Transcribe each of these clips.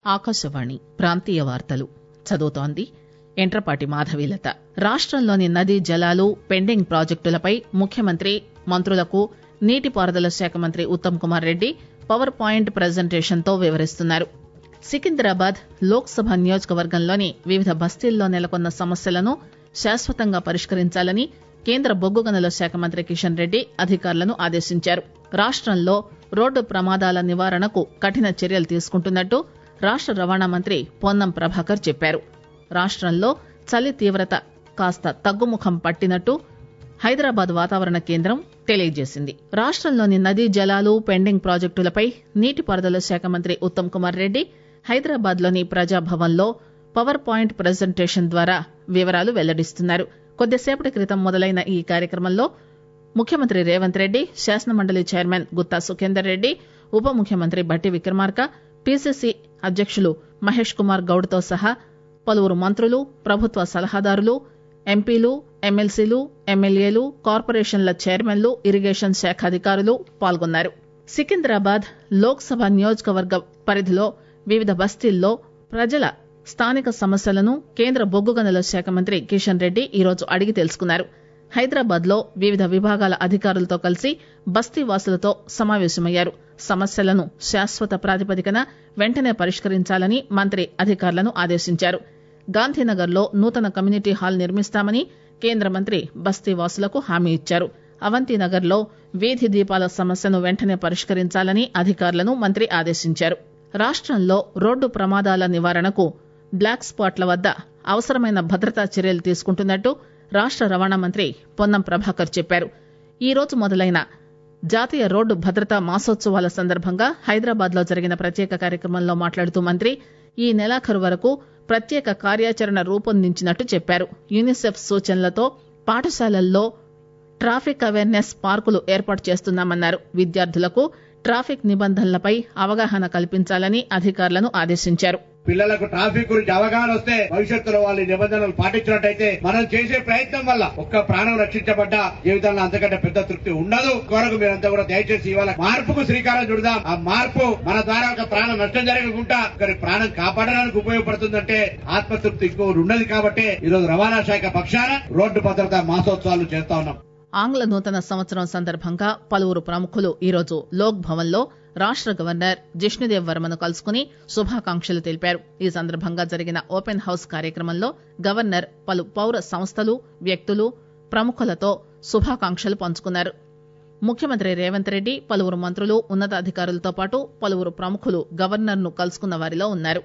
ఆకాశవాణి ప్రాంతీయ వార్తలు చదువుతోంది ఎంట్రపాటి మాధవీలత రాష్టంలోని నదీ జలాలు పెండింగ్ ప్రాజెక్టులపై ముఖ్యమంత్రి మంత్రులకు నీటిపారుదల శాఖ మంత్రి Uttam Kumar Reddy power point presentation తో వివరిస్తున్నారు సికింద్రాబాద్ లోక్ సభ నియోజకవర్గంలోని వివిధ బస్తీల్లో నెలకొన్న సమస్యలను శాశ్వతంగా పరిష్కరించాలని కేంద్ర బొగ్గు గనుల శాఖ మంత్రి కిషన్ రెడ్డి అధికారులను ఆదేశించారు రాష్టంలో రోడ్డు ప్రమాదాల నివారణకు కఠిన చర్యలు తీసుకుంటున్నట్టు రాష్ట రవాణా మంత్రి పొన్నం ప్రభాకర్ చెప్పారు రాష్టంలో చలి తీవ్రత కాస్త తగ్గుముఖం పట్టినట్టు హైదరాబాద్ వాతావరణ కేంద్రం తెలియజేసింది రాష్టంలోని నదీ జలాలు పెండింగ్ ప్రాజెక్టులపై నీటిపారుదల శాఖ మంత్రి ఉత్తమ్ కుమార్ రెడ్డి హైదరాబాద్ లోని ప్రజాభవన్ లో పవర్ పాయింట్ ప్రజెంటేషన్ ద్వారా వివరాలు వెల్లడిస్తున్నారు కొద్దిసేపటి క్రితం మొదలైన ఈ కార్యక్రమంలో ముఖ్యమంత్రి రేవంత్ రెడ్డి శాసనమండలి చైర్మన్ గుత్తా సుఖేందర్ రెడ్డి ఉప ముఖ్యమంత్రి బట్టి విక్రమార్క పిసిసి అధ్యకులు మహేష్ కుమార్ గౌడ్ తో సహా పలువురు మంత్రులు ప్రభుత్వ సలహాదారులు ఎంపీలు ఎమ్మెల్సీలు ఎమ్మెల్యేలు కార్పొరేషన్ల చైర్మన్లు ఇరిగేషన్ శాఖ అధికారులు పాల్గొన్నారు సికింద్రాబాద్ లోక్ సభ నియోజకవర్గ పరిధిలో వివిధ బస్తీల్లో ప్రజల స్థానిక సమస్యలను కేంద్ర బొగ్గు గనుల శాఖ మంత్రి కిషన్ రెడ్డి ఈరోజు అడిగి తెలుసుకున్నారు హైదరాబాద్ లో వివిధ విభాగాల అధికారులతో కలిసి బస్తీ వాసులతో సమావేశమయ్యారు సమస్యలను శాశ్వత ప్రాతిపదికన వెంటనే పరిష్కరించాలని మంత్రి అధికారులను ఆదేశించారు గాంధీనగర్ లో నూతన కమ్యూనిటీ హాల్ నిర్మిస్తామని కేంద్ర మంత్రి బస్తీ వాసులకు హామీ ఇచ్చారు అవంతినగర్ లో వీధి దీపాల సమస్యను వెంటనే పరిష్కరించాలని అధికారులను మంత్రి ఆదేశించారు రాష్టంలో రోడ్డు ప్రమాదాల నివారణకు బ్లాక్ స్పాట్ల వద్ద అవసరమైన భద్రతా చర్యలు తీసుకుంటున్నట్టు రాష్ట రవాణా మంత్రి పొన్నం ప్రభాకర్ చెప్పారు ఈ రోజు మొదలైన జాతీయ రోడ్డు భద్రతా మాసోత్సవాల సందర్భంగా హైదరాబాద్ లో జరిగిన ప్రత్యేక కార్యక్రమంలో మాట్లాడుతూ మంత్రి ఈ నెలాఖరు వరకు ప్రత్యేక కార్యాచరణ రూపొందించినట్టు చెప్పారు యూనిసెఫ్ సూచనలతో పాఠశాలల్లో ట్రాఫిక్ అవేర్నెస్ పార్కులు ఏర్పాటు చేస్తున్నామన్నారు విద్యార్థులకు ట్రాఫిక్ నిబంధనలపై అవగాహన కల్పించాలని అధికారులను ఆదేశించారు పిల్లలకు ట్రాఫిక్ గురించి అవగాహన వస్తే భవిష్యత్తులో వాళ్ళు ఈ నిబంధనలు పాటించినట్టయితే మనం చేసే ప్రయత్నం వల్ల ఒక్క ప్రాణం రక్షించబడ్డ జీవితంలో అంతకంటే పెద్ద తృప్తి ఉండదు కొరకు మీరంతా కూడా దయచేసి ఇవాళ మార్పుకు శ్రీకారం చుడదాం ఆ మార్పు మన ద్వారా ఒక ప్రాణం నష్టం జరగకుండా ఒకరి ప్రాణం కాపాడడానికి ఉపయోగపడుతుందంటే ఆత్మతృప్తి ఇంకోటి ఉండదు కాబట్టి ఈ రోజు రవాణా శాఖ పక్షాన రోడ్డు భద్రతా మాసోత్సవాలు చేస్తా ఉన్నాం ఆంగ్ల నూతన సంవత్సరం సందర్భంగా పలువురు ప్రముఖులు ఈరోజు లోక్ భవన్ లో రాష్ట గవర్నర్ జిష్ణుదేవ్ వర్మను కలుసుకుని శుభాకాంక్షలు తెలిపారు ఈ సందర్భంగా జరిగిన ఓపెన్ హౌస్ కార్యక్రమంలో గవర్నర్ పలు పౌర సంస్థలు వ్యక్తులు ప్రముఖులతో శుభాకాంక్షలు పంచుకున్నారు ముఖ్యమంత్రి రేవంత్ రెడ్డి పలువురు మంత్రులు ఉన్నతాధికారులతో పాటు పలువురు ప్రముఖులు గవర్నర్ ను కలుసుకున్న వారిలో ఉన్నారు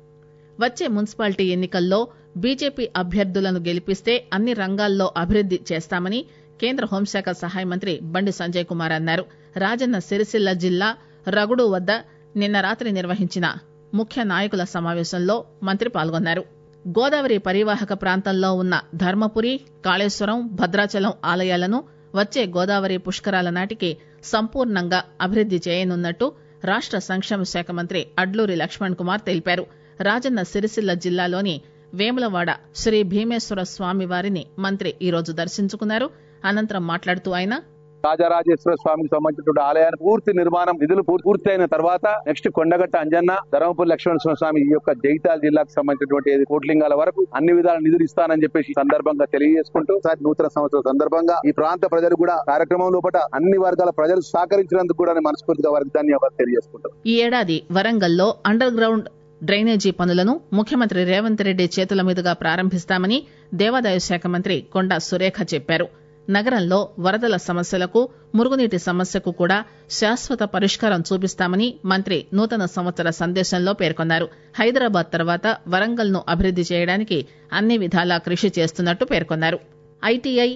వచ్చే మున్సిపాలిటీ ఎన్నికల్లో బీజేపీ అభ్యర్థులను గెలిపిస్తే అన్ని రంగాల్లో అభివృద్ది చేస్తామని కేంద్ర హోంశాఖ సహాయ మంత్రి బండి సంజయ్ కుమార్ అన్నారు రాజన్న సిరిసిల్ల జిల్లా రగుడు వద్ద నిన్న రాత్రి నిర్వహించిన ముఖ్య నాయకుల సమావేశంలో మంత్రి పాల్గొన్నారు గోదావరి పరివాహక ప్రాంతంలో ఉన్న ధర్మపురి కాళేశ్వరం భద్రాచలం ఆలయాలను వచ్చే గోదావరి పుష్కరాల నాటికి సంపూర్ణంగా అభివృద్ది చేయనున్నట్టు రాష్ట సంక్షేమ శాఖ మంత్రి అడ్లూరి లక్ష్మణ్ కుమార్ తెలిపారు రాజన్న సిరిసిల్ల జిల్లాలోని వేములవాడ శ్రీ భీమేశ్వర స్వామి వారిని మంత్రి ఈరోజు దర్శించుకున్నారు అనంతరం మాట్లాడుతూ ఆయన రాజరాజేశ్వర స్వామికి సంబంధించినటువంటి ఆలయాన్ని పూర్తి నిర్మాణం నిధులు పూర్- పూర్తి అయిన తర్వాత నెక్స్ట్ కొండగట్ట అంజన్న ధర్మపురి లక్ష్మణ స్వామి ఈ యొక్క జైతాల్ జిల్లాకు సంబంధించినటువంటి ఏది కోట్లింగాల వరకు అన్ని విధాల నిధులు ఇస్తానని చెప్పేసి ఈ సందర్భంగా తెలియజేసుకుంటూ సార్ నూతన సంవత్సరం సందర్భంగా ఈ ప్రాంత ప్రజలు కూడా కార్యక్రమం లోపల అన్ని వర్గాల ప్రజలు సహకరించినందుకు కూడా నేను మనస్ఫూర్తిగా వారికి ధన్యవాదాలు తెలియజేసుకుంటాం ఈ ఏడాది వరంగల్లో అండర్ గ్రౌండ్ డ్రైనేజీ పనులను ముఖ్యమంత్రి రేవంత్ రెడ్డి చేతుల మీదుగా ప్రారంభిస్తామని దేవాదాయ శాఖ మంత్రి కొండా సురేఖ చెప్పారు నగరంలో వరదల సమస్యలకు మురుగునీటి సమస్యకు కూడా శాశ్వత పరిష్కారం చూపిస్తామని మంత్రి నూతన సంవత్సర సందేశంలో పేర్కొన్నారు హైదరాబాద్ తర్వాత వరంగల్ ను అభివృద్ది చేయడానికి అన్ని విధాలా కృషి చేస్తున్నట్టు పేర్కొన్నారు ఐటీఐ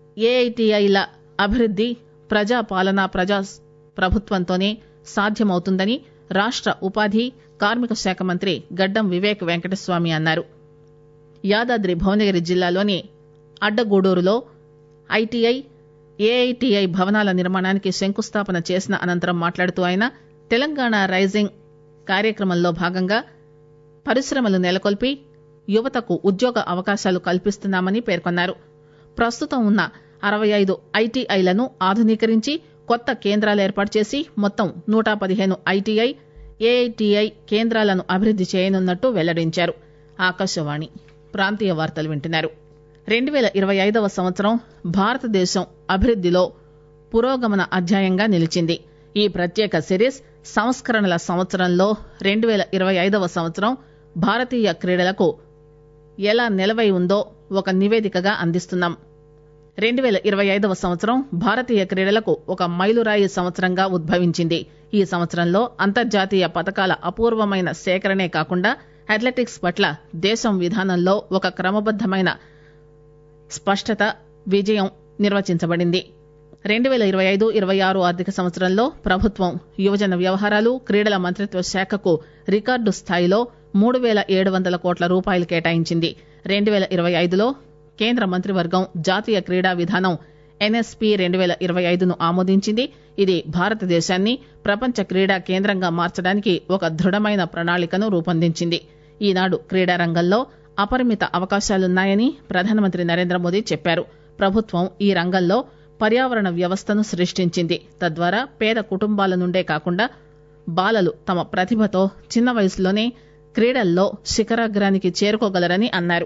ఏఐటీఐల అభివృద్ది ప్రజా పాలన ప్రజా ప్రభుత్వంతోనే సాధ్యమవుతుందని రాష్ట ఉపాధి కార్మిక శాఖ మంత్రి గడ్డం వివేక్ వెంకటస్వామి అన్నారు యాదాద్రి భువనగిరి జిల్లాలోని అడ్డగూడూరులో ఐటీఐ ఏఐటీఐ భవనాల నిర్మాణానికి శంకుస్థాపన చేసిన అనంతరం మాట్లాడుతూ ఆయన తెలంగాణ రైజింగ్ కార్యక్రమంలో భాగంగా పరిశ్రమలు నెలకొల్పి యువతకు ఉద్యోగ అవకాశాలు కల్పిస్తున్నామని పేర్కొన్నారు ప్రస్తుతం ఉన్న అరవై ఐదు ఐటీఐలను ఆధునీకరించి కొత్త కేంద్రాలు ఏర్పాటు చేసి మొత్తం నూట పదిహేను ఐటీఐ ఏఐటిఐ కేంద్రాలను అభివృద్ది చేయనున్నట్టు వెల్లడించారు ఆకాశవాణి ప్రాంతీయ వార్తలు వింటున్నారు రెండు పేల ఇరవై ఐదవ సంవత్సరం భారతదేశం అభివృద్దిలో పురోగమన అధ్యాయంగా నిలిచింది ఈ ప్రత్యేక సిరీస్ సంస్కరణల సంవత్సరంలో రెండు పేల ఇరవై ఐదవ సంవత్సరం భారతీయ క్రీడలకు ఎలా నిలవై ఉందో ఒక నివేదికగా అందిస్తున్నాం రెండు పేల ఇరవై ఐదవ సంవత్సరం భారతీయ క్రీడలకు ఒక మైలురాయి సంవత్సరంగా ఉద్భవించింది ఈ సంవత్సరంలో అంతర్జాతీయ పథకాల అపూర్వమైన సేకరణే కాకుండా అథ్లెటిక్స్ పట్ల దేశం విధానంలో ఒక క్రమబద్దమైన స్పష్టత విజయం నిర్వచించబడింది రెండు పేల ఇరవై ఐదు ఇరవై ఆరు ఆర్థిక సంవత్సరంలో ప్రభుత్వం యువజన వ్యవహారాలు క్రీడల మంత్రిత్వ శాఖకు రికార్డు స్థాయిలో మూడు పేల ఏడు వందల కోట్ల రూపాయలు కేటాయించింది రెండు పేల ఇరవై ఐదులో కేంద్ర మంత్రివర్గం జాతీయ క్రీడా విధానం ఎన్ఎస్పీ రెండు పేల ఇరవై ఐదును ఆమోదించింది ఇది భారతదేశాన్ని ప్రపంచ క్రీడా కేంద్రంగా మార్చడానికి ఒక దృఢమైన ప్రణాళికను రూపొందించింది ఈనాడు క్రీడా రంగంలో అపరిమిత అవకాశాలున్నాయని ప్రధానమంత్రి నరేంద్ర మోదీ చెప్పారు ప్రభుత్వం ఈ రంగంలో పర్యావరణ వ్యవస్థను సృష్టించింది తద్వారా పేద కుటుంబాల నుండే కాకుండా బాలలు తమ ప్రతిభతో చిన్న వయసులోనే క్రీడల్లో శిఖరాగ్రానికి చేరుకోగలరని అన్నారు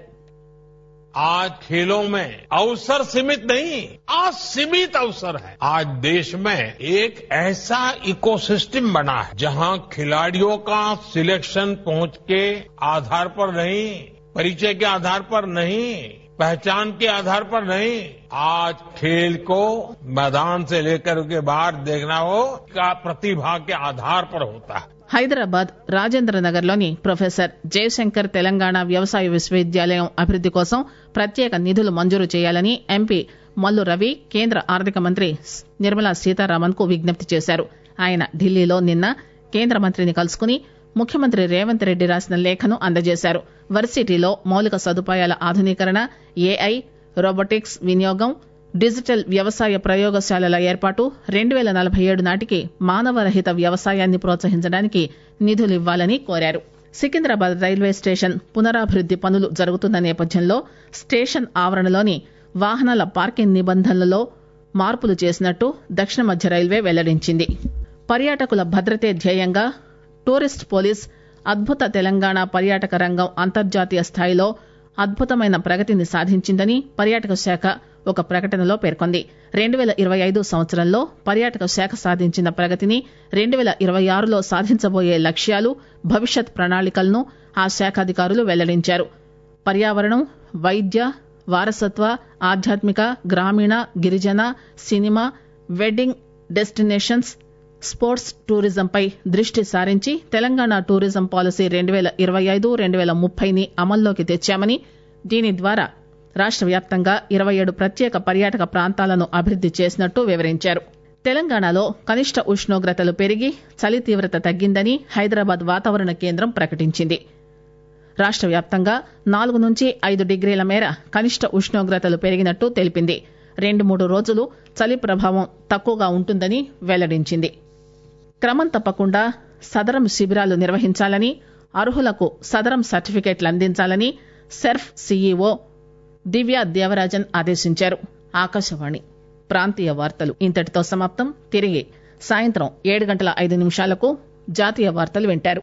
आज खेलों में अवसर सीमित नहीं असीमित अवसर है आज देश में एक ऐसा इकोसिस्टम बना है जहां खिलाड़ियों का सिलेक्शन पहुंच के आधार पर नहीं परिचय के आधार पर नहीं पहचान के आधार पर नहीं आज खेल को मैदान से लेकर के बाहर देखना हो का प्रतिभा के आधार पर होता है హైదరాబాద్ రాజేంద్ర నగర్ లోని ప్రొఫెసర్ జయశంకర్ తెలంగాణ వ్యవసాయ విశ్వవిద్యాలయం అభివృద్ది కోసం ప్రత్యేక నిధులు మంజూరు చేయాలని ఎంపీ మల్లు రవి కేంద్ర ఆర్థిక మంత్రి నిర్మలా సీతారామన్ కు విజ్ఞప్తి చేశారు ఆయన ఢిల్లీలో నిన్న కేంద్ర మంత్రిని కలుసుకుని ముఖ్యమంత్రి రేవంత్ రెడ్డి రాసిన లేఖను అందజేశారు వర్సిటీలో మౌలిక సదుపాయాల ఆధునీకరణ ఏఐ రోబోటిక్స్ వినియోగం డిజిటల్ వ్యవసాయ ప్రయోగశాలల ఏర్పాటు రెండు పేల నలభై ఏడు నాటికి మానవరహిత వ్యవసాయాన్ని ప్రోత్సహించడానికి నిధులు ఇవ్వాలని కోరారు సికింద్రాబాద్ రైల్వే స్టేషన్ పునరాభివృద్ది పనులు జరుగుతున్న నేపథ్యంలో స్టేషన్ ఆవరణలోని వాహనాల పార్కింగ్ నిబంధనలలో మార్పులు చేసినట్టు దక్షిణ మధ్య రైల్వే వెల్లడించింది పర్యాటకుల భద్రతే ధ్యేయంగా టూరిస్ట్ పోలీస్ అద్భుత తెలంగాణ పర్యాటక రంగం అంతర్జాతీయ స్థాయిలో అద్భుతమైన ప్రగతిని సాధించిందని పర్యాటక శాఖ ఒక ప్రకటనలో పేర్కొంది రెండు పేల ఇరవై ఐదు సంవత్సరంలో పర్యాటక శాఖ సాధించిన ప్రగతిని రెండు పేల ఇరవై ఆరులో సాధించబోయే లక్ష్యాలు భవిష్యత్ ప్రణాళికలను ఆ శాఖ అధికారులు వెల్లడించారు పర్యావరణం వైద్య వారసత్వ ఆధ్యాత్మిక గ్రామీణ గిరిజన సినిమా వెడ్డింగ్ డెస్టినేషన్స్ స్పోర్ట్స్ టూరిజంపై దృష్టి సారించి తెలంగాణ టూరిజం పాలసీ రెండు పేల ఇరవై ఐదు రెండు పేల ముప్పైని అమల్లోకి తెచ్చామని దీని ద్వారా రాష్ట వ్యాప్తంగా ఇరవై ఏడు ప్రత్యేక పర్యాటక ప్రాంతాలను అభివృద్ది చేసినట్టు వివరించారు తెలంగాణలో కనిష్ట ఉష్ణోగ్రతలు పెరిగి చలి తీవ్రత తగ్గిందని హైదరాబాద్ వాతావరణ కేంద్రం ప్రకటించింది రాష్ట వ్యాప్తంగా నాలుగు నుంచి ఐదు డిగ్రీల మేర కనిష్ట ఉష్ణోగ్రతలు పెరిగినట్టు తెలిపింది రెండు మూడు రోజులు చలి ప్రభావం తక్కువగా ఉంటుందని వెల్లడించింది క్రమం తప్పకుండా సదరం శిబిరాలు నిర్వహించాలని అర్హులకు సదరం సర్టిఫికెట్లు అందించాలని సెర్ఫ్ సీఈఓ దివ్యా దేవరాజన్ ఆదేశించారు ఆకాశవాణి ప్రాంతీయ వార్తలు ఇంతటితో సమాప్తం తిరిగి సాయంత్రం ఏడు గంటల ఐదు నిమిషాలకు జాతీయ వార్తలు వింటారు